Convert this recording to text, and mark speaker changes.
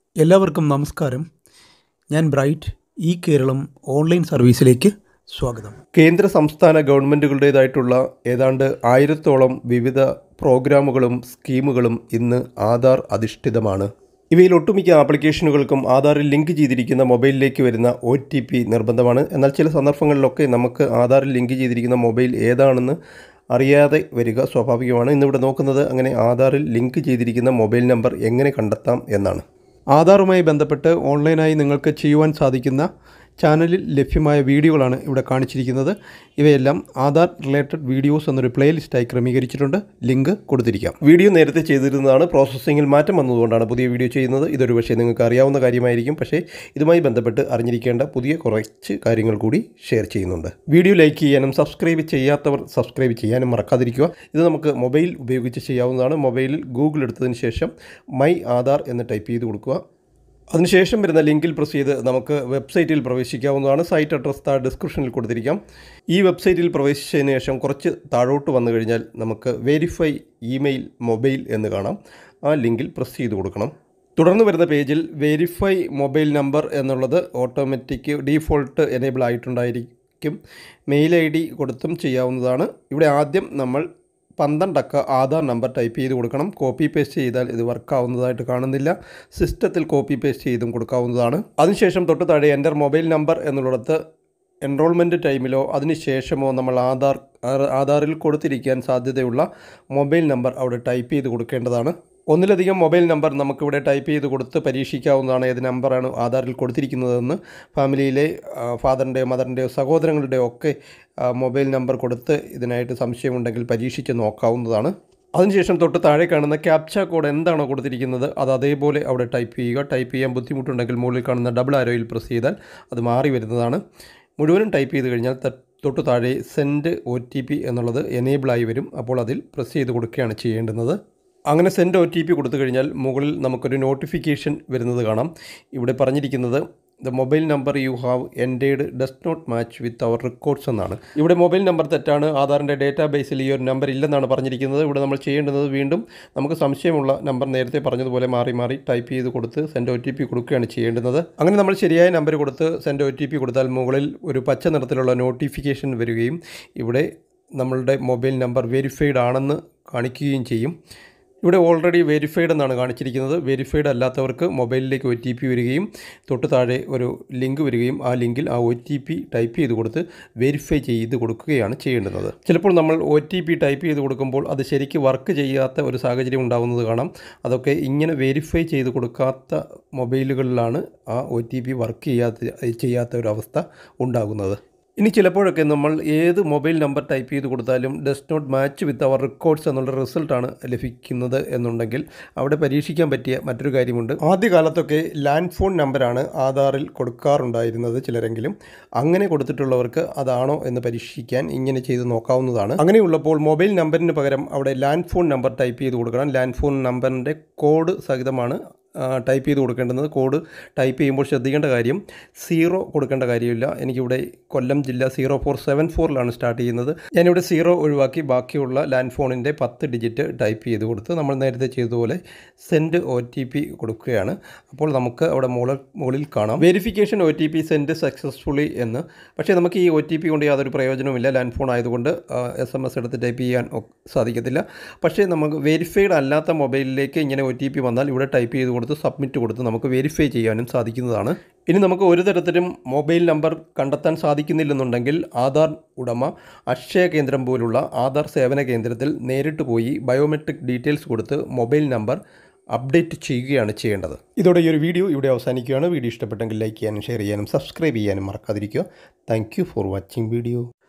Speaker 1: എല്ലാവർക്കും നമസ്കാരം ഞാൻ ബ്രൈറ്റ് ഈ കേരളം ഓൺലൈൻ സർവീസിലേക്ക് സ്വാഗതം
Speaker 2: കേന്ദ്ര സംസ്ഥാന ഗവൺമെൻറ്റുകളുടേതായിട്ടുള്ള ഏതാണ്ട് ആയിരത്തോളം വിവിധ പ്രോഗ്രാമുകളും സ്കീമുകളും ഇന്ന് ആധാർ അധിഷ്ഠിതമാണ് ഇവയിൽ ഒട്ടുമിക്ക ആപ്ലിക്കേഷനുകൾക്കും ആധാറിൽ ലിങ്ക് ചെയ്തിരിക്കുന്ന മൊബൈലിലേക്ക് വരുന്ന ഒ ടി പി നിർബന്ധമാണ് എന്നാൽ ചില സന്ദർഭങ്ങളിലൊക്കെ നമുക്ക് ആധാറിൽ ലിങ്ക് ചെയ്തിരിക്കുന്ന മൊബൈൽ ഏതാണെന്ന് അറിയാതെ വരിക സ്വാഭാവികമാണ് ഇന്നിവിടെ നോക്കുന്നത് അങ്ങനെ ആധാറിൽ ലിങ്ക് ചെയ്തിരിക്കുന്ന മൊബൈൽ നമ്പർ എങ്ങനെ കണ്ടെത്താം എന്നാണ് ആധാറുമായി ബന്ധപ്പെട്ട് ഓൺലൈനായി നിങ്ങൾക്ക് ചെയ്യുവാൻ സാധിക്കുന്ന ചാനലിൽ ലഭ്യമായ വീഡിയോകളാണ് ഇവിടെ കാണിച്ചിരിക്കുന്നത് ഇവയെല്ലാം ആധാർ റിലേറ്റഡ് വീഡിയോസ് എന്നൊരു പ്ലേലിസ്റ്റായി ക്രമീകരിച്ചിട്ടുണ്ട് ലിങ്ക് കൊടുത്തിരിക്കാം വീഡിയോ നേരത്തെ ചെയ്തിരുന്നതാണ് പ്രോസസ്സിങ്ങിൽ മാറ്റം വന്നതുകൊണ്ടാണ് പുതിയ വീഡിയോ ചെയ്യുന്നത് ഇതൊരു പക്ഷേ നിങ്ങൾക്ക് അറിയാവുന്ന കാര്യമായിരിക്കും പക്ഷേ ഇതുമായി ബന്ധപ്പെട്ട് അറിഞ്ഞിരിക്കേണ്ട പുതിയ കുറച്ച് കാര്യങ്ങൾ കൂടി ഷെയർ ചെയ്യുന്നുണ്ട് വീഡിയോ ലൈക്ക് ചെയ്യാനും സബ്സ്ക്രൈബ് ചെയ്യാത്തവർ സബ്സ്ക്രൈബ് ചെയ്യാനും മറക്കാതിരിക്കുക ഇത് നമുക്ക് മൊബൈൽ ഉപയോഗിച്ച് ചെയ്യാവുന്നതാണ് മൊബൈലിൽ ഗൂഗിൾ എടുത്തതിന് ശേഷം മൈ ആധാർ എന്ന് ടൈപ്പ് ചെയ്ത് കൊടുക്കുക അതിനുശേഷം വരുന്ന ലിങ്കിൽ പ്രസ് ചെയ്ത് നമുക്ക് വെബ്സൈറ്റിൽ പ്രവേശിക്കാവുന്നതാണ് സൈറ്റ് അഡ്രസ് താഴെ ഡിസ്ക്രിപ്ഷനിൽ കൊടുത്തിരിക്കാം ഈ വെബ്സൈറ്റിൽ പ്രവേശിച്ചതിന് ശേഷം കുറച്ച് താഴോട്ട് വന്നു കഴിഞ്ഞാൽ നമുക്ക് വെരിഫൈ ഇമെയിൽ മൊബൈൽ എന്ന് കാണാം ആ ലിങ്കിൽ പ്രസ് ചെയ്ത് കൊടുക്കണം തുടർന്ന് വരുന്ന പേജിൽ വെരിഫൈ മൊബൈൽ നമ്പർ എന്നുള്ളത് ഓട്ടോമാറ്റിക് ഡീഫോൾട്ട് എനേബിൾ ആയിട്ടുണ്ടായിരിക്കും മെയിൽ ഐ ഡി കൊടുത്തും ചെയ്യാവുന്നതാണ് ഇവിടെ ആദ്യം നമ്മൾ പന്ത്രണ്ടക്ക ആധാർ നമ്പർ ടൈപ്പ് ചെയ്ത് കൊടുക്കണം കോപ്പി പേസ്റ്റ് ചെയ്താൽ ഇത് വർക്കാവുന്നതായിട്ട് കാണുന്നില്ല സിസ്റ്റത്തിൽ കോപ്പി പേസ്റ്റ് ചെയ്തും കൊടുക്കാവുന്നതാണ് അതിനുശേഷം തൊട്ട് താഴെ എൻ്റർ മൊബൈൽ നമ്പർ എന്നുള്ളിടത്ത് എൻറോൾമെൻറ്റ് ടൈമിലോ അതിനുശേഷമോ നമ്മൾ ആധാർ ആധാറിൽ കൊടുത്തിരിക്കാൻ സാധ്യതയുള്ള മൊബൈൽ നമ്പർ അവിടെ ടൈപ്പ് ചെയ്ത് കൊടുക്കേണ്ടതാണ് ഒന്നിലധികം മൊബൈൽ നമ്പർ നമുക്കിവിടെ ടൈപ്പ് ചെയ്ത് കൊടുത്ത് പരീക്ഷിക്കാവുന്നതാണ് ഏത് നമ്പറാണ് ആധാറിൽ കൊടുത്തിരിക്കുന്നതെന്ന് ഫാമിലിയിലെ ഫാദറിൻ്റെയോ മദറിൻ്റെയോ സഹോദരങ്ങളുടെയോ ഒക്കെ മൊബൈൽ നമ്പർ കൊടുത്ത് ഇതിനായിട്ട് സംശയമുണ്ടെങ്കിൽ പരീക്ഷിച്ച് നോക്കാവുന്നതാണ് അതിനുശേഷം തൊട്ട് താഴെ കാണുന്ന ക്യാപ്ച കോഡ് എന്താണോ കൊടുത്തിരിക്കുന്നത് അത് അതേപോലെ അവിടെ ടൈപ്പ് ചെയ്യുക ടൈപ്പ് ചെയ്യാൻ ബുദ്ധിമുട്ടുണ്ടെങ്കിൽ മുകളിൽ കാണുന്ന ഡബിൾ ആരോയിൽ പ്രസ് ചെയ്താൽ അത് മാറി വരുന്നതാണ് മുഴുവനും ടൈപ്പ് ചെയ്ത് കഴിഞ്ഞാൽ തൊട്ട് താഴെ സെൻഡ് ഒ ടി പി എന്നുള്ളത് എനേബിളായി വരും അപ്പോൾ അതിൽ പ്രസ് ചെയ്ത് കൊടുക്കുകയാണ് ചെയ്യേണ്ടുന്നത് അങ്ങനെ സെൻഡ് ഒ ടി പി കൊടുത്തു കഴിഞ്ഞാൽ മുകളിൽ നമുക്കൊരു നോട്ടിഫിക്കേഷൻ വരുന്നത് കാണാം ഇവിടെ പറഞ്ഞിരിക്കുന്നത് the mobile number you have entered does not match with our records എന്നാണ് ഇവിടെ മൊബൈൽ നമ്പർ തെറ്റാണ് ആധാറിൻ്റെ ഡേറ്റാ ബേസിൽ ഈ ഒരു നമ്പർ ഇല്ലെന്നാണ് പറഞ്ഞിരിക്കുന്നത് ഇവിടെ നമ്മൾ ചെയ്യേണ്ടത് വീണ്ടും നമുക്ക് സംശയമുള്ള നമ്പർ നേരത്തെ പറഞ്ഞതുപോലെ മാറി മാറി ടൈപ്പ് ചെയ്ത് കൊടുത്ത് സെൻഡ് ഒ ടി പി കൊടുക്കുകയാണ് ചെയ്യേണ്ടുന്നത് അങ്ങനെ നമ്മൾ ശരിയായ നമ്പർ കൊടുത്ത് സെൻഡ് ഒ ടി പി കൊടുത്താൽ മുകളിൽ ഒരു പച്ച നിറത്തിലുള്ള നോട്ടിഫിക്കേഷൻ വരികയും ഇവിടെ നമ്മളുടെ മൊബൈൽ നമ്പർ വെരിഫൈഡ് ആണെന്ന് കാണിക്കുകയും ചെയ്യും ഇവിടെ ഓൾറെഡി വെരിഫൈഡ് എന്നാണ് കാണിച്ചിരിക്കുന്നത് വെരിഫൈഡ് അല്ലാത്തവർക്ക് മൊബൈലിലേക്ക് ഒ ടി പി വരികയും തൊട്ട് താഴെ ഒരു ലിങ്ക് വരികയും ആ ലിങ്കിൽ ആ ഒ ടി പി ടൈപ്പ് ചെയ്ത് കൊടുത്ത് വെരിഫൈ ചെയ്ത് കൊടുക്കുകയാണ് ചെയ്യേണ്ടുന്നത് ചിലപ്പോൾ നമ്മൾ ഒ ടി പി ടൈപ്പ് ചെയ്ത് കൊടുക്കുമ്പോൾ അത് ശരിക്ക് വർക്ക് ചെയ്യാത്ത ഒരു സാഹചര്യം ഉണ്ടാകുന്നത് കാണാം അതൊക്കെ ഇങ്ങനെ വെരിഫൈ ചെയ്ത് കൊടുക്കാത്ത മൊബൈലുകളിലാണ് ആ ഒ ടി പി വർക്ക് ചെയ്യാത്ത ചെയ്യാത്ത ഒരു അവസ്ഥ ഉണ്ടാകുന്നത് ഇനി ചിലപ്പോഴൊക്കെ നമ്മൾ ഏത് മൊബൈൽ നമ്പർ ടൈപ്പ് ചെയ്ത് കൊടുത്താലും does not match with our records എന്നുള്ള റിസൾട്ടാണ് ലഭിക്കുന്നത് എന്നുണ്ടെങ്കിൽ അവിടെ പരീക്ഷിക്കാൻ പറ്റിയ മറ്റൊരു കാര്യമുണ്ട് ആദ്യകാലത്തൊക്കെ ലാൻഡ് ഫോൺ നമ്പറാണ് ആധാറിൽ കൊടുക്കാറുണ്ടായിരുന്നത് ചിലരെങ്കിലും അങ്ങനെ കൊടുത്തിട്ടുള്ളവർക്ക് അതാണോ എന്ന് പരീക്ഷിക്കാൻ ഇങ്ങനെ ചെയ്ത് നോക്കാവുന്നതാണ് അങ്ങനെയുള്ളപ്പോൾ മൊബൈൽ നമ്പറിന് പകരം അവിടെ ലാൻഡ് ഫോൺ നമ്പർ ടൈപ്പ് ചെയ്ത് കൊടുക്കണം ലാൻഡ് ഫോൺ നമ്പറിൻ്റെ കോഡ് സഹിതമാണ് ടൈപ്പ് ചെയ്ത് കൊടുക്കേണ്ടുന്നത് കോഡ് ടൈപ്പ് ചെയ്യുമ്പോൾ ശ്രദ്ധിക്കേണ്ട കാര്യം സീറോ കൊടുക്കേണ്ട കാര്യമില്ല എനിക്കിവിടെ കൊല്ലം ജില്ല സീറോ ഫോർ സെവൻ ഫോറിലാണ് സ്റ്റാർട്ട് ചെയ്യുന്നത് ഞാനിവിടെ സീറോ ഒഴിവാക്കി ബാക്കിയുള്ള ലാൻഡ് ഫോണിൻ്റെ പത്ത് ഡിജിറ്റ് ടൈപ്പ് ചെയ്ത് കൊടുത്ത് നമ്മൾ നേരത്തെ ചെയ്തതുപോലെ സെൻഡ് ഒ ടി പി കൊടുക്കുകയാണ് അപ്പോൾ നമുക്ക് അവിടെ മുകളിൽ മുകളിൽ കാണാം verification O T P send successfully എന്ന് പക്ഷേ നമുക്ക് ഈ ഒ ടി പി കൊണ്ട് യാതൊരു പ്രയോജനവുമില്ല ലാൻഡ് ഫോൺ ആയതുകൊണ്ട് എസ് എം എസ് എടുത്ത് ടൈപ്പ് ചെയ്യാൻ സാധിക്കത്തില്ല പക്ഷേ നമുക്ക് വെരിഫൈഡ് അല്ലാത്ത മൊബൈലിലേക്ക് ഇങ്ങനെ ഒ ടി പി വന്നാൽ ഇവിടെ ടൈപ്പ് ചെയ്ത് കൊടുത്ത് സബ്മിറ്റ് കൊടുത്ത് നമുക്ക് വെരിഫൈ ചെയ്യാനും സാധിക്കുന്നതാണ് ഇനി നമുക്ക് ഒരു തരത്തിലും മൊബൈൽ നമ്പർ കണ്ടെത്താൻ സാധിക്കുന്നില്ലെന്നുണ്ടെങ്കിൽ ആധാർ ഉടമ അക്ഷയ കേന്ദ്രം പോലുള്ള ആധാർ സേവന കേന്ദ്രത്തിൽ നേരിട്ട് പോയി ബയോമെട്രിക് ഡീറ്റെയിൽസ് കൊടുത്ത് മൊബൈൽ നമ്പർ അപ്ഡേറ്റ് ചെയ്യുകയാണ് ചെയ്യേണ്ടത് ഇതോടെ ഈ ഒരു വീഡിയോ ഇവിടെ അവസാനിക്കുകയാണ് വീഡിയോ ഇഷ്ടപ്പെട്ടെങ്കിൽ ലൈക്ക് ചെയ്യാനും ഷെയർ ചെയ്യാനും സബ്സ്ക്രൈബ് ചെയ്യാനും മറക്കാതിരിക്കുക താങ്ക് ഫോർ വാച്ചിങ് വീഡിയോ